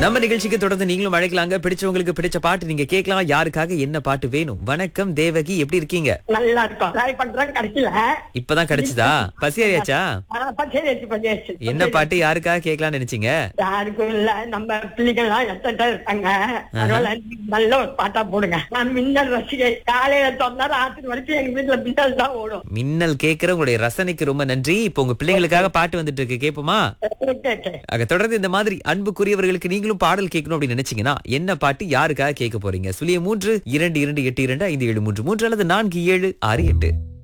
நம்ம நிகழ்ச்சிக்கு தொடர்ந்து நீங்களும் அழைக்கலாங்க பிடிச்சவங்களுக்கு பிடிச்ச பாட்டு நீங்க கேட்கலாம் யாருக்காக என்ன பாட்டு வேணும் வணக்கம் தேவகி எப்படி இருக்கீங்க நல்லா இருக்கும் ட்ரை பண்றேன் கிடைக்கல இப்பதான் கிடைச்சதா பசியாரியாச்சா ஆ, பச்சையாச்சு பச்சையாச்சு என்ன பாட்டு யாருக்காக கேட்கலாம்னு நினைச்சீங்க யாருக்கும் இல்ல நம்ம பிள்ளைகள் எல்லாம் எத்தனை இருக்காங்க அதனால நல்ல ஒரு பாட்டா போடுங்க நான் மின்னல் ரசிகை காலையில சொன்னா ராத்திரி வரைக்கும் எங்க வீட்டுல மின்னல் தான் ஓடும் மின்னல் கேட்கிற உங்களுடைய ரசனைக்கு ரொம்ப நன்றி இப்போ உங்க பிள்ளைங்களுக்காக பாட்டு வந்துட்டு இருக்கு கேட்போமா ஓகே, ஓகே. ஆக தொடர்ந்து இந்த மாதிரி அன்புக்குரியவர்களுக்கு நீங்களும் பாடல் கேட்கணும் அப்படின்னு நினைச்சீங்கன்னா என்ன பாட்டு யாருக்காக கேட்க போறீங்க சுழிய மூன்று இரண்டு இரண்டு எட்டு இரண்டு ஐந்து ஏழு மூன்று மூன்று அல்லது நான்கு ஏழு ஆறு எட்டு